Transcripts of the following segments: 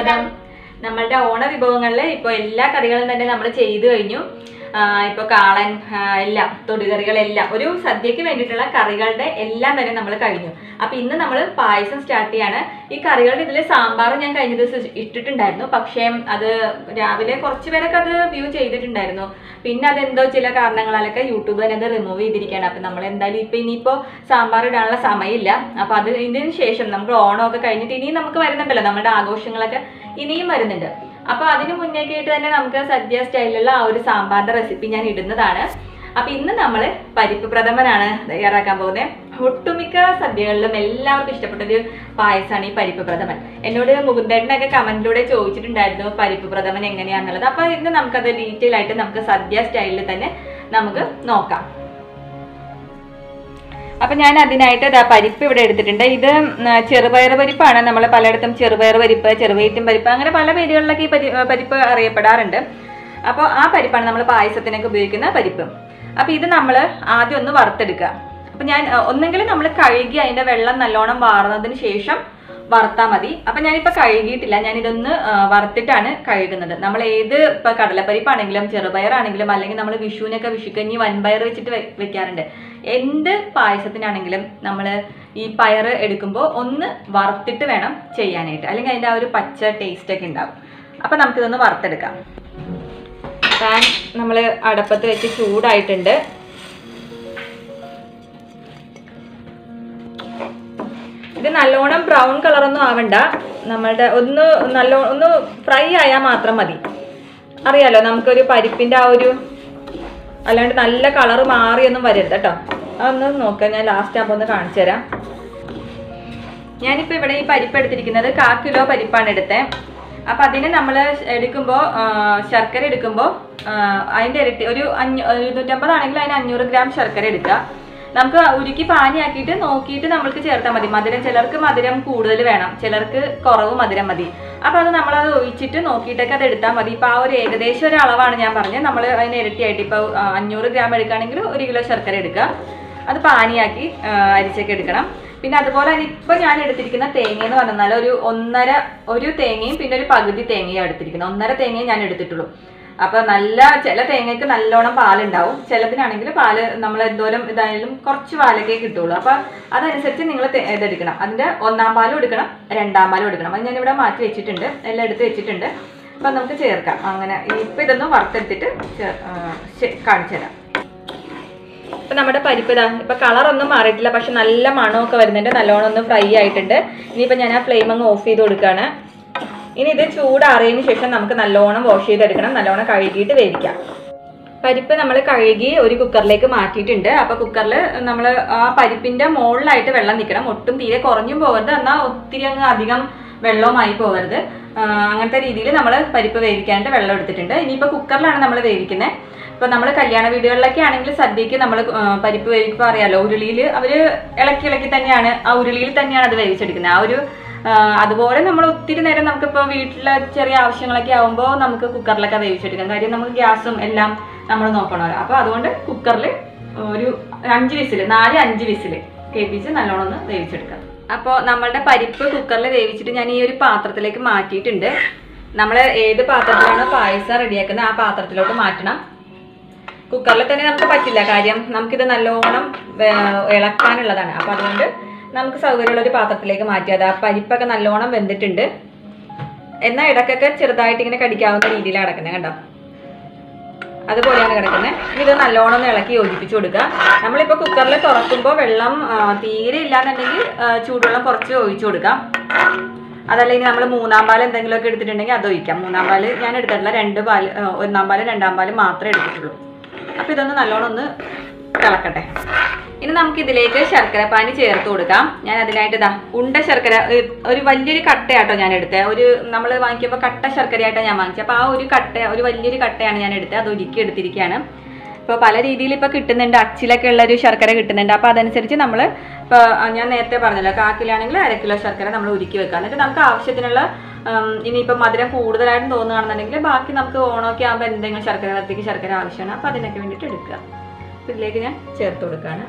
സ്വാഗതം നമ്മളുടെ ഓണ വിഭവങ്ങളിൽ ഇപ്പോൾ എല്ലാ കറികളും തന്നെ നമ്മൾ ചെയ്തു കഴിഞ്ഞു ഇപ്പോൾ കാളൻ ആ, എല്ലാം തൊടുകറികളെല്ലാം ഒരു സദ്യക്ക് വേണ്ടിയിട്ടുള്ള കറികളുടെ എല്ലാം തന്നെ നമ്മൾ കഴിഞ്ഞു അപ്പൊ ഇന്ന് നമ്മൾ പായസം സ്റ്റാർട്ട് ചെയ്യാണ് ഈ കറികളുടെ ഇതിൽ സാമ്പാർ ഞാൻ കഴിഞ്ഞ ദിവസം ഇട്ടിട്ടുണ്ടായിരുന്നു പക്ഷേ അത് രാവിലെ കുറച്ച് പേരൊക്കെ അത് വ്യൂ ചെയ്തിട്ടുണ്ടായിരുന്നു പിന്നെ അതെന്തോ ചില കാരണങ്ങളാലൊക്കെ യൂട്യൂബ് തന്നെ അത് റിമൂവ് ചെയ്തിരിക്കുകയാണ് അപ്പൊ നമ്മൾ എന്തായാലും ഇപ്പൊ ഇനിയിപ്പോ സാമ്പാർ ഇടാനുള്ള സമയമില്ല അപ്പൊ അത് ഇതിന് ശേഷം നമുക്ക് ഓണമൊക്കെ കഴിഞ്ഞിട്ട് ഇനിയും നമുക്ക് വരുന്നുണ്ടല്ലോ നമ്മുടെ ആഘോഷങ്ങളൊക്കെ ഇനിയും വരുന്നുണ്ട് അപ്പൊ അതിന് മുന്നേക്ക് ആയിട്ട് തന്നെ നമുക്ക് സദ്യ സ്റ്റൈലിലുള്ള ആ ഒരു സാമ്പാറിന്റെ റെസിപ്പി ഞാൻ ഇടുന്നതാണ് അപ്പൊ ഇന്ന് നമ്മൾ പരിപ്പ് പ്രഥമനാണ് തയ്യാറാക്കാൻ പോകുന്നത് ഒട്ടുമിക്ക സദ്യകളിലും എല്ലാവർക്കും ഇഷ്ടപ്പെട്ട ഒരു പായസമാണ് ഈ പരിപ്പ് പ്രഥമൻ എന്നോട് മുകുന്ദേട്ടനൊക്കെ കമന്റിലൂടെ ചോദിച്ചിട്ടുണ്ടായിരുന്നു പരിപ്പ് പ്രഥമൻ എങ്ങനെയാന്നുള്ളത് അപ്പൊ ഇന്ന് നമുക്കത് ഡീറ്റെയിൽ ആയിട്ട് നമുക്ക് സദ്യ സ്റ്റൈലിൽ തന്നെ നമുക്ക് നോക്കാം അപ്പൊ ഞാൻ അതിനായിട്ട് ഇതാ പരിപ്പ് ഇവിടെ എടുത്തിട്ടുണ്ട് ഇത് ഉം, ചെറുപയർ പരിപ്പാണ് നമ്മൾ പലയിടത്തും ചെറുപയർ പരിപ്പ് ചെറുവയറ്റും പരിപ്പ് അങ്ങനെ പല പേരുകളിലൊക്കെ ഈ പരി പരിപ്പ് അറിയപ്പെടാറുണ്ട് അപ്പോൾ ആ പരിപ്പാണ് നമ്മൾ പായസത്തിനൊക്കെ ഉപയോഗിക്കുന്ന പരിപ്പ് അപ്പൊ ഇത് നമ്മൾ ആദ്യം ഒന്ന് വറുത്തെടുക്കുക അപ്പൊ ഞാൻ അഹ്, ഒന്നെങ്കിൽ നമ്മൾ കഴുകി അതിന്റെ വെള്ളം നല്ലോണം വാർന്നതിന് ശേഷം വറുത്താൽ മതി അപ്പൊ ഞാനിപ്പോ കഴുകിയിട്ടില്ല ഞാൻ ഇതൊന്ന് ആ, വറുത്തിട്ടാണ് കഴുകുന്നത് നമ്മൾ ഏത് ഇപ്പൊ കടലപ്പരിപ്പാണെങ്കിലും ചെറുപയറാണെങ്കിലും അല്ലെങ്കിൽ നമ്മൾ വിഷുവിനൊക്കെ വിഷുക്കഞ്ഞി വൻപയർ വെച്ചിട്ട് വെ- വെക്കാറുണ്ട് എന്ത് പായസത്തിനാണെങ്കിലും നമ്മൾ ഈ പയർ എടുക്കുമ്പോൾ ഒന്ന് വറുത്തിട്ട് വേണം ചെയ്യാനായിട്ട് അല്ലെങ്കിൽ അതിന്റെ ആ ഒരു പച്ച ടേസ്റ്റ് ഒക്കെ ഉണ്ടാവും അപ്പൊ നമുക്കിതൊന്ന് വറുത്തെടുക്കാം പാൻ നമ്മൾ അടപ്പത്ത് വെച്ച് ചൂടായിട്ടുണ്ട് ഇത് നല്ലോണം ബ്രൗൺ കളറൊന്നും ആവണ്ട നമ്മളുടെ ഒന്ന് നല്ല ഒന്ന് ഫ്രൈ ആയാൽ മാത്രം മതി അറിയാലോ നമുക്കൊരു പരിപ്പിന്റെ ആ ഒരു അല്ലാണ്ട് നല്ല കളർ മാറിയൊന്നും വരരുത് കേട്ടോ അതൊന്ന് നോക്കാം ഞാൻ ലാസ്റ്റ് ആകുമ്പോൾ ഒന്ന് കാണിച്ചു തരാം ഞാനിപ്പോൾ ഇവിടെ ഈ പരിപ്പ് എടുത്തിരിക്കുന്നത് കാ കിലോ പരിപ്പാണ് എടുത്തത് അപ്പം അതിന് നമ്മൾ എടുക്കുമ്പോൾ ശർക്കര എടുക്കുമ്പോൾ അതിൻ്റെ ഇരട്ടി ഒരു അഞ്ഞൂ ഇരുന്നൂറ്റമ്പതാണെങ്കിൽ അതിന് അഞ്ഞൂറ് ഗ്രാം ശർക്കര എടുക്കുക നമുക്ക് ഉരുക്കി പാനിയാക്കിയിട്ട് നോക്കിയിട്ട് നമ്മൾക്ക് ചേർത്താൽ മതി മധുരം ചിലർക്ക് മധുരം കൂടുതൽ വേണം ചിലർക്ക് കുറവ് മധുരം മതി അപ്പം അത് നമ്മളത് ഒഴിച്ചിട്ട് നോക്കിയിട്ടൊക്കെ അത് എടുത്താൽ മതി ഇപ്പം ആ ഒരു ഏകദേശം ഒരു അളവാണ് ഞാൻ പറഞ്ഞത് നമ്മൾ അതിന് ഇരട്ടിയായിട്ട് ഇപ്പോൾ അഞ്ഞൂറ് ഗ്രാം എടുക്കുകയാണെങ്കിൽ ഒരു കിലോ ശർക്കര എടുക്കുക അത് പാനിയാക്കി ആ, അരിച്ചൊക്കെ എടുക്കണം പിന്നെ അതുപോലെ തന്നെ ഇപ്പൊ ഞാൻ എടുത്തിരിക്കുന്ന തേങ്ങ എന്ന് പറഞ്ഞാൽ ഒരു ഒന്നര ഒരു തേങ്ങയും പിന്നെ ഒരു പകുതി തേങ്ങയും എടുത്തിരിക്കുന്നത് ഒന്നര തേങ്ങയും ഞാൻ എടുത്തിട്ടുള്ളൂ അപ്പൊ നല്ല ചില തേങ്ങയ്ക്ക് നല്ലോണം പാലുണ്ടാവും ചിലതിനാണെങ്കിൽ പാല് നമ്മൾ എന്തോരം ഇതായാലും കുറച്ച് പാലൊക്കെ കിട്ടുള്ളൂ അപ്പൊ അതനുസരിച്ച് നിങ്ങൾ ഇതെടുക്കണം അതിന്റെ ഒന്നാം പാലും എടുക്കണം രണ്ടാം പാലും എടുക്കണം അത് ഞാനിവിടെ മാറ്റി വെച്ചിട്ടുണ്ട് എല്ലാം എടുത്ത് വെച്ചിട്ടുണ്ട് അപ്പൊ നമുക്ക് ചേർക്കാം അങ്ങനെ ഇപ്പൊ ഇതൊന്ന് വറുത്തെടുത്തിട്ട് ചേർ- ആ, ശെ- കാണിച്ചു തരാം ഇപ്പൊ നമ്മുടെ പരിപ്പ് ഇതാ ഇപ്പൊ കളർ ഒന്നും മാറിയിട്ടില്ല പക്ഷെ നല്ല മണമൊക്കെ വരുന്നുണ്ട് നല്ലോണം ഒന്ന് ഫ്രൈ ആയിട്ടുണ്ട് ഇനിയിപ്പോ ഞാൻ ആ ഫ്ലെയിം അങ്ങ് ഓഫ് ചെയ്ത് കൊടുക്കുകയാണ് ഇനി ഇത് ചൂടാറിയതിന് ശേഷം നമുക്ക് നല്ലോണം വാഷ് ചെയ്തെടുക്കണം നല്ലോണം കഴുകിയിട്ട് വേവിക്കാം പരിപ്പ് നമ്മൾ കഴുകി ഒരു കുക്കറിലേക്ക് മാറ്റിയിട്ടുണ്ട് അപ്പൊ കുക്കറിൽ നമ്മൾ ആ പരിപ്പിന്റെ മുകളിലായിട്ട് വെള്ളം നിൽക്കണം ഒട്ടും തീരെ കുറഞ്ഞും പോകരുത് എന്നാൽ ഒത്തിരി അങ്ങ് അധികം വെള്ളവുമായി പോകരുത് ആ, അങ്ങനത്തെ രീതിയിൽ നമ്മൾ പരിപ്പ് വേവിക്കാനായിട്ട് വെള്ളം എടുത്തിട്ടുണ്ട് ഇനിയിപ്പോൾ കുക്കറിലാണ് നമ്മൾ വേവിക്കുന്നത് ഇപ്പൊ നമ്മൾ കല്യാണ വീടുകളിലൊക്കെ ആണെങ്കിൽ സദ്യക്ക് നമ്മൾ പരിപ്പ് വേവിക്കുമ്പോൾ അറിയാലോ ഉരുളിയിൽ അവര് ഇളക്കി ഇളക്കി തന്നെയാണ് ആ ഉരുളിയിൽ തന്നെയാണ് അത് വേവിച്ചെടുക്കുന്നത് ആ ഒരു ആ, അതുപോലെ നമ്മൾ ഒത്തിരി നേരം നമുക്കിപ്പോൾ വീട്ടിലെ ചെറിയ ആവശ്യങ്ങളൊക്കെ ആവുമ്പോൾ നമുക്ക് കുക്കറിലൊക്കെ വേവിച്ചെടുക്കാം കാര്യം നമുക്ക് ഗ്യാസും എല്ലാം നമ്മൾ നോക്കണമല്ലോ അപ്പോൾ അതുകൊണ്ട് കുക്കറിൽ ഒരു അഞ്ച് വിസിൽ നാല് അഞ്ച് വിസിൽ കേൾപ്പിച്ച് നല്ലോണം ഒന്ന് വേവിച്ചെടുക്കാം അപ്പോൾ നമ്മളുടെ പരിപ്പ് കുക്കറിൽ വേവിച്ചിട്ട് ഞാൻ ഈ ഒരു പാത്രത്തിലേക്ക് മാറ്റിയിട്ടുണ്ട് നമ്മൾ ഏത് പാത്രത്തിലാണോ പായസം റെഡിയാക്കുന്നത് ആ പാത്രത്തിലോട്ട് മാറ്റണം കുക്കറിൽ തന്നെ നമുക്ക് പറ്റില്ല കാര്യം നമുക്കിത് നല്ലോണം വേ- ഇളക്കാനുള്ളതാണ് അപ്പം അതുകൊണ്ട് നമുക്ക് സൗകര്യമുള്ള ഒരു പാത്രത്തിലേക്ക് മാറ്റിയത് ആ പരിപ്പൊക്കെ നല്ലോണം വെന്തിട്ടുണ്ട് എന്നാൽ ഇടക്കൊക്കെ ചെറുതായിട്ട് ഇങ്ങനെ കടിക്കാവുന്ന രീതിയിലാണ് കിടക്കുന്നത് കണ്ടോ അതുപോലെയാണ് കിടക്കുന്നത് ഇത് നല്ലോണം ഒന്ന് ഇളക്കി യോജിപ്പിച്ച് കൊടുക്കുക നമ്മളിപ്പോൾ കുക്കറിൽ തുറക്കുമ്പോൾ വെള്ളം ആ, തീരെ ഇല്ലാന്നുണ്ടെങ്കിൽ ആ, ചൂടുവെള്ളം കുറച്ച് ഒഴിച്ചു കൊടുക്കാം അതല്ലെങ്കിൽ നമ്മൾ മൂന്നാം പാൽ എന്തെങ്കിലുമൊക്കെ എടുത്തിട്ടുണ്ടെങ്കിൽ അത് ഒഴിക്കാം മൂന്നാം പാല് ഞാൻ എടുത്തിട്ടില്ല രണ്ട് പാല് ആ, ഒന്നാം പാല് രണ്ടാം പാല് മാത്രമേ എടുത്തിട്ടുള്ളൂ അപ്പോൾ ഇതൊന്ന് നല്ലോണം ഒന്ന് തിളക്കട്ടെ ഇനി നമുക്ക് ഇതിലേക്ക് ശർക്കര പാനി ചേർത്ത് കൊടുക്കാം ഞാൻ അതിനായിട്ട് ഇതാ ഉണ്ട ശർക്കര ഏ, ഒരു വലിയൊരു കട്ടയാട്ടോ ഞാൻ എടുത്തത് ഒരു നമ്മൾ വാങ്ങിക്കുമ്പോൾ കട്ട ശർക്കരയായിട്ടാണ് ഞാൻ വാങ്ങിച്ചത് അപ്പോൾ ആ ഒരു കട്ട ഒരു വലിയൊരു കട്ടയാണ് ഞാൻ എടുത്തത് അത് ഒരുക്കി എടുത്തിരിക്കുകയാണ് ഇപ്പോൾ പല രീതിയിൽ ഇപ്പോൾ കിട്ടുന്നുണ്ട് അച്ചിലൊക്കെ ഉള്ള ഒരു ശർക്കര കിട്ടുന്നുണ്ട് അപ്പോൾ അതനുസരിച്ച് നമ്മൾ ഇപ്പോൾ ഞാൻ നേരത്തെ പറഞ്ഞല്ലോ കാക്കിലാണെങ്കിൽ അര കിലോ ശർക്കര നമ്മൾ ഉരുക്കി വെക്കുക എന്നിട്ട് നമുക്ക് ആവശ്യത്തിനുള്ള ഉം, ഇനിയിപ്പോൾ മധുരം കൂടുതലായിട്ടും തോന്നുകയാണെന്നുണ്ടെങ്കിൽ ബാക്കി നമുക്ക് ഓണമൊക്കെ ആകുമ്പോൾ എന്തെങ്കിലും ശർക്കര വരത്തേക്ക് ശർക്കര ആവശ്യമാണ് അപ്പോൾ അതിനൊക്കെ വേണ്ടിയിട്ട് എടുക്കുക അപ്പോൾ ഇതിലേക്ക് ഞാൻ ചേർത്ത് കൊടുക്കുകയാണ്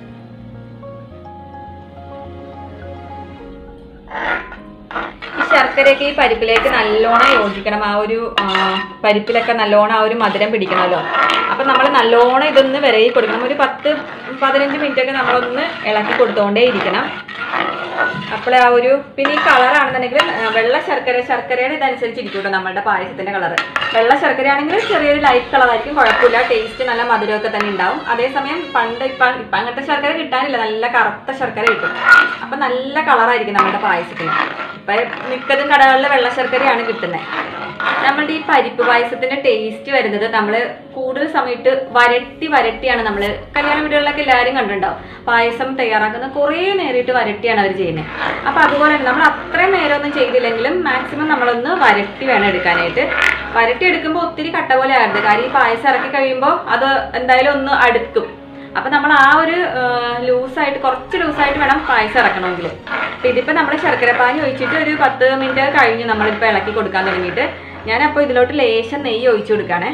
ഈ ശർക്കര ശർക്കരയൊക്കെ ഈ പരിപ്പിലേക്ക് നല്ലോണം യോജിക്കണം ആ ഒരു ആ, പരിപ്പിലൊക്കെ നല്ലോണം ആ ഒരു മധുരം പിടിക്കണമല്ലോ അപ്പം നമ്മൾ നല്ലോണം ഇതൊന്ന് വിരകി കൊടുക്കണം ഒരു പത്ത് പതിനഞ്ച് മിനിറ്റ് ഒക്കെ നമ്മളൊന്ന് ഇളക്കി കൊടുത്തുകൊണ്ടേ ഇരിക്കണം അപ്പോഴേ ആ ഒരു പിന്നെ ഈ കളറാണെന്നുണ്ടെങ്കിൽ വെള്ള ശർക്കര ശർക്കരയുടെ ഇതനുസരിച്ച് ഇരിക്കും കേട്ടോ നമ്മുടെ പായസത്തിന്റെ കളർ വെള്ള ശർക്കര ആണെങ്കിൽ ചെറിയൊരു ലൈറ്റ് കളറായിരിക്കും കുഴപ്പമില്ല ടേസ്റ്റ് നല്ല മധുരമൊക്കെ തന്നെ ഉണ്ടാവും അതേസമയം പണ്ട് ഇപ്പം ഇപ്പം അങ്ങനത്തെ ശർക്കര കിട്ടാനില്ല നല്ല കറുത്ത ശർക്കര കിട്ടും അപ്പം നല്ല കളറായിരിക്കും നമ്മുടെ പായസത്തിന് ഇപ്പം മിക്കതും കടകളിൽ വെള്ള ശർക്കരയാണ് കിട്ടുന്നത് നമ്മളുടെ ഈ പരിപ്പ് പായസത്തിന്റെ ടേസ്റ്റ് വരുന്നത് നമ്മൾ കൂടുതൽ സമയത്ത് വരട്ടി വരട്ടിയാണ് നമ്മൾ കല്യാണ വീടുകളിലൊക്കെ എല്ലാവരും കണ്ടിട്ടുണ്ടാവും പായസം തയ്യാറാക്കുന്ന കുറേ നേരിട്ട് വരട്ടിയാണ് അവർ ചെയ്യുന്നത് അപ്പൊ അതുപോലെ തന്നെ നമ്മൾ അത്രയും നേരമൊന്നും ചെയ്തില്ലെങ്കിലും മാക്സിമം നമ്മളൊന്ന് വരട്ടി വേണം എടുക്കാനായിട്ട് വരട്ടി എടുക്കുമ്പോൾ ഒത്തിരി കട്ട പോലെ ആയിരുന്നു കാര്യം ഈ പായസം ഇറക്കി കഴിയുമ്പോൾ അത് എന്തായാലും ഒന്ന് അടുക്കും അപ്പൊ നമ്മൾ ആ ഒരു ലൂസായിട്ട് കുറച്ച് ലൂസായിട്ട് വേണം പായസം ഇറക്കണമെങ്കിൽ അപ്പൊ ഇതിപ്പോ നമ്മൾ ശർക്കരപ്പാനി ഒഴിച്ചിട്ട് ഒരു പത്ത് മിനിറ്റ് കഴിഞ്ഞ് നമ്മളിപ്പോ ഇളക്കി കൊടുക്കാൻ തുടങ്ങിയിട്ട് ഞാനപ്പോൾ ഇതിലോട്ട് ലേശം നെയ്യ് ഒഴിച്ചു കൊടുക്കാണേ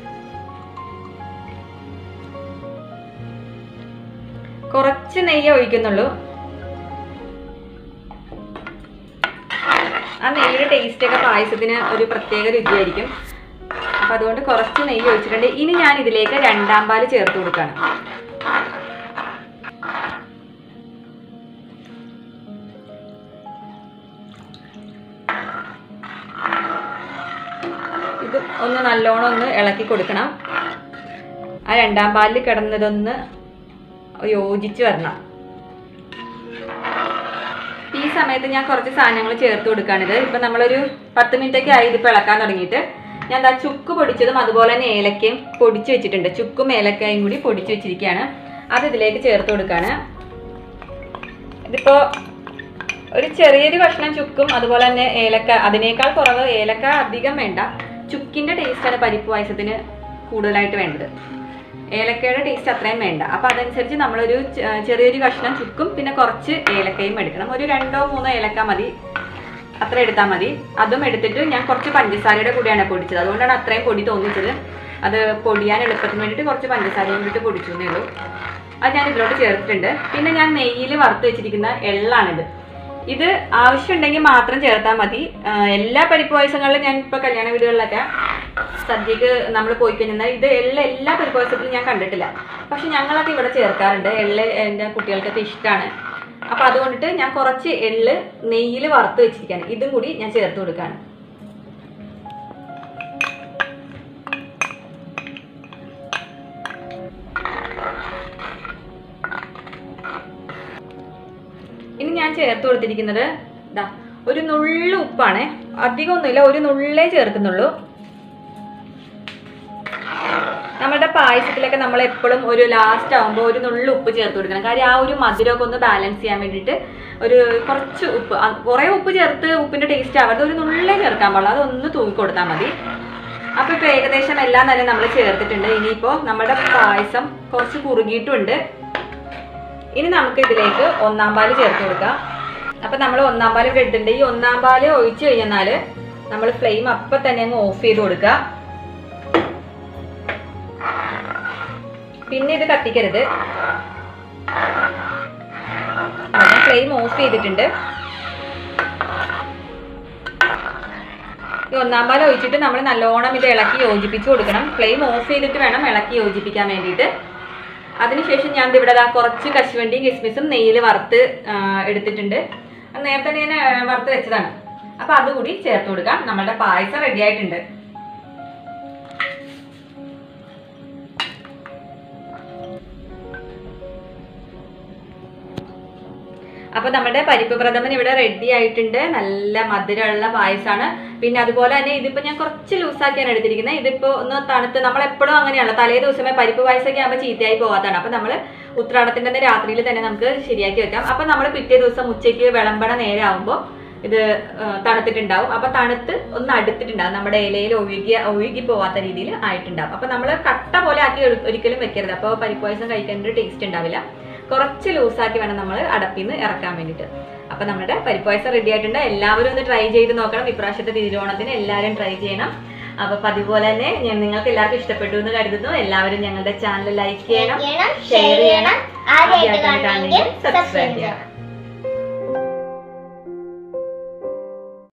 കുറച്ച് നെയ്യ് ഒഴിക്കുന്നുള്ളൂ ആ നെയ്യുടെ ടേസ്റ്റ് ഒക്കെ പായസത്തിന് ഒരു പ്രത്യേക രുചിയായിരിക്കും അപ്പൊ അതുകൊണ്ട് കുറച്ച് നെയ്യ് ഒഴിച്ചിട്ടുണ്ട് ഇനി ഞാൻ ഇതിലേക്ക് രണ്ടാം പാല് ചേർത്ത് കൊടുക്കുകയാണ് ഇത് ഒന്ന് നല്ലോണം ഒന്ന് ഇളക്കി കൊടുക്കണം ആ രണ്ടാം പാലിൽ കിടന്നതൊന്ന് യോജിച്ച് വരണം ഈ സമയത്ത് ഞാൻ കുറച്ച് സാധനങ്ങൾ ചേർത്ത് കൊടുക്കുകയാണിത് ഇപ്പം നമ്മളൊരു പത്ത് മിനിറ്റൊക്കെ ആയി ഇതിപ്പോൾ ഇളക്കാൻ തുടങ്ങിയിട്ട് ഞാൻ എന്താ ചുക്ക് പൊടിച്ചതും അതുപോലെ തന്നെ ഏലക്കയും പൊടിച്ച് വെച്ചിട്ടുണ്ട് ചുക്കും ഏലക്കയും കൂടി പൊടിച്ച് വെച്ചിരിക്കുകയാണ് അത് ഇതിലേക്ക് ചേർത്ത് കൊടുക്കുകയാണ് ഇതിപ്പോൾ ഒരു ചെറിയൊരു കഷ്ണം ചുക്കും അതുപോലെ തന്നെ ഏലക്ക അതിനേക്കാൾ കുറവ് ഏലക്ക അധികം വേണ്ട ചുക്കിന്റെ ടേസ്റ്റാണ് പരിപ്പ് പായസത്തിന് കൂടുതലായിട്ട് വേണ്ടത് ഏലക്കയുടെ ടേസ്റ്റ് അത്രയും വേണ്ട അപ്പൊ അതനുസരിച്ച് നമ്മളൊരു ചെ- ചെറിയൊരു കഷ്ണം ചുക്കും പിന്നെ കുറച്ച് ഏലക്കയും എടുക്കണം ഒരു രണ്ടോ മൂന്നോ ഏലക്ക മതി അത്ര എടുത്താൽ മതി അതും എടുത്തിട്ട് ഞാൻ കുറച്ച് പഞ്ചസാരയുടെ കൂടിയാണ് പൊടിച്ചത് അതുകൊണ്ടാണ് അത്രയും പൊടി തോന്നിച്ചത് അത് പൊടിയാൻ എളുപ്പത്തിന് വേണ്ടിയിട്ട് കുറച്ച് പഞ്ചസാരയും കൂടിയിട്ട് പൊടിച്ചു എന്നേ ഉള്ളൂ അത് ഞാൻ ഇതിലോട്ട് ചേർത്തിട്ടുണ്ട് പിന്നെ ഞാൻ നെയ്യിൽ വറുത്ത് വെച്ചിരിക്കുന്ന എള്ളാണിത് ഇത് ആവശ്യമുണ്ടെങ്കിൽ മാത്രം ചേർത്താൽ മതി ആ, എല്ലാ പരിപ്പ് പായസങ്ങളിലും ഞാൻ ഇപ്പോൾ കല്യാണ വീടുകളിലൊക്കെ സദ്യക്ക് നമ്മൾ പോയി കഴിഞ്ഞാൽ ഇത് എള്ള എല്ലാ പരിപ്പ് പായസത്തിലും ഞാൻ കണ്ടിട്ടില്ല പക്ഷെ ഞങ്ങളൊക്കെ ഇവിടെ ചേർക്കാറുണ്ട് എള്ള് എൻ്റെ കുട്ടികൾക്കൊക്കെ ഇഷ്ടമാണ് അപ്പോൾ അതുകൊണ്ടിട്ട് ഞാൻ കുറച്ച് എള്ള് നെയ്യിൽ വറുത്ത് വെച്ചിരിക്കുകയാണ് ഇതും കൂടി ഞാൻ ചേർത്ത് കൊടുക്കുകയാണ് ഇനി ഞാൻ ചേർത്ത് കൊടുത്തിരിക്കുന്നത് ഇതാ ഒരു നുള്ളു ഉപ്പാണ് അധികമൊന്നുമില്ല ഒരു നുള്ളേ ചേർക്കുന്നുള്ളൂ നമ്മുടെ പായസത്തിലൊക്കെ നമ്മൾ എപ്പോഴും ഒരു ലാസ്റ്റ് ആകുമ്പോൾ ഒരു നുള്ളു ഉപ്പ് ചേർത്ത് കൊടുക്കണം കാര്യം ആ ഒരു മധുരമൊക്കെ ഒന്ന് ബാലൻസ് ചെയ്യാൻ വേണ്ടിയിട്ട് ഒരു കുറച്ച് ഉപ്പ് ആ, കുറേ ഉപ്പ് ചേർത്ത് ഉപ്പിന്റെ ടേസ്റ്റ് ആവാതെ ഒരു നുള്ളേ ചേർക്കാൻ പാടില്ല അതൊന്ന് തൂക്കി കൊടുത്താൽ മതി അപ്പൊ ഇപ്പൊ ഏകദേശം എല്ലാം തന്നെ നമ്മൾ ചേർത്തിട്ടുണ്ട് ഇനിയിപ്പോ നമ്മുടെ പായസം കുറച്ച് കുറുകിയിട്ടുണ്ട് ഇനി നമുക്ക് ഇതിലേക്ക് ഒന്നാം പാല് ചേർത്ത് കൊടുക്കാം അപ്പൊ നമ്മൾ ഒന്നാം പാല് ഇവിടെ എടുത്തിട്ടുണ്ട് ഈ ഒന്നാം പാല് ഒഴിച്ചു കഴിഞ്ഞാല് നമ്മൾ ഫ്ലെയിം അപ്പൊ തന്നെ അങ്ങ് ഓഫ് ചെയ്ത് കൊടുക്കുക പിന്നെ ഇത് കത്തിക്കരുത് ഫ്ലെയിം ഓഫ് ചെയ്തിട്ടുണ്ട് ഈ ഒന്നാം പാൽ ഒഴിച്ചിട്ട് നമ്മൾ നല്ലോണം ഇത് ഇളക്കി യോജിപ്പിച്ച് കൊടുക്കണം ഫ്ലെയിം ഓഫ് ചെയ്തിട്ട് വേണം ഇളക്കി യോജിപ്പിക്കാൻ വേണ്ടിയിട്ട് അതിനുശേഷം ഞാൻ ദേ ഇവിടെ ദാ കുറച്ച് കശുവണ്ടിയും കിസ്മിസും നെയ്യിൽ വറുത്ത് ആ, എടുത്തിട്ടുണ്ട് അത് നേരത്തെ തന്നെ ഞാൻ ആ, വറുത്ത് വെച്ചതാണ് അപ്പൊ അതുകൂടി ചേർത്ത് കൊടുക്കാം നമ്മളുടെ പായസം റെഡി ആയിട്ടുണ്ട് അപ്പൊ നമ്മുടെ പരിപ്പ് പ്രഥമൻ ഇവിടെ റെഡി ആയിട്ടുണ്ട് നല്ല മധുരമുള്ള പായസമാണ് പിന്നെ അതുപോലെ തന്നെ ഇതിപ്പോ ഞാൻ കുറച്ച് ലൂസാക്കിയാണ് എടുത്തിരിക്കുന്നത് ഇതിപ്പോ ഒന്ന് തണുത്ത് നമ്മൾ എപ്പോഴും അങ്ങനെയാണല്ലോ തലേ ദിവസമേ പരിപ്പ് പായസമൊക്കെ ആകുമ്പോൾ ചീത്തയായി പോകാത്തതാണ് അപ്പൊ നമ്മൾ ഉത്രാടത്തിന്റെ അന്ന് രാത്രിയിൽ തന്നെ നമുക്ക് ശരിയാക്കി വെക്കാം അപ്പൊ നമ്മൾ പിറ്റേ ദിവസം ഉച്ചയ്ക്ക് വിളമ്പണ നേരമാകുമ്പോൾ ഇത് ആ, തണുത്തിട്ടുണ്ടാവും അപ്പൊ തണുത്ത് ഒന്ന് അടുത്തിട്ടുണ്ടാവും നമ്മുടെ ഇലയിൽ ഒഴുകി ഒഴുകി പോവാത്ത രീതിയിൽ ആയിട്ടുണ്ടാവും അപ്പൊ നമ്മൾ കട്ട പോലെ ആക്കി ഒരി- ഒരിക്കലും വെക്കരുത് അപ്പോൾ പരിപ്പ് പായസം കഴിക്കാൻ ഒരു ടേസ്റ്റ് ഉണ്ടാവില്ല കുറച്ച് ലൂസാക്കി വേണം നമ്മൾ അടപ്പിൽ നിന്ന് ഇറക്കാൻ വേണ്ടിയിട്ട് അപ്പൊ നമ്മുടെ പരിപ്പ് പായസം റെഡി ആയിട്ടുണ്ട് എല്ലാവരും ഒന്ന് ട്രൈ ചെയ്ത് നോക്കണം ഇപ്രാവശ്യത്തെ തിരുവോണത്തിന് എല്ലാവരും ട്രൈ ചെയ്യണം അപ്പൊ പതിപോലെ തന്നെ ഞാൻ നിങ്ങൾക്ക് എല്ലാവർക്കും ഇഷ്ടപ്പെട്ടു എന്ന് കരുതുന്നു എല്ലാവരും ഞങ്ങളുടെ ചാനൽ ലൈക്ക് ചെയ്യണം ചെയ്യണം ഷെയർ ചെയ്യണം ആദ്യമായിട്ട് ആദ്യമായിട്ടാണ് കാണുന്നെങ്കിൽ കാണുന്നെങ്കിൽ സബ്സ്ക്രൈബ് സബ്സ്ക്രൈബ് ചെയ്യണം ചെയ്യണം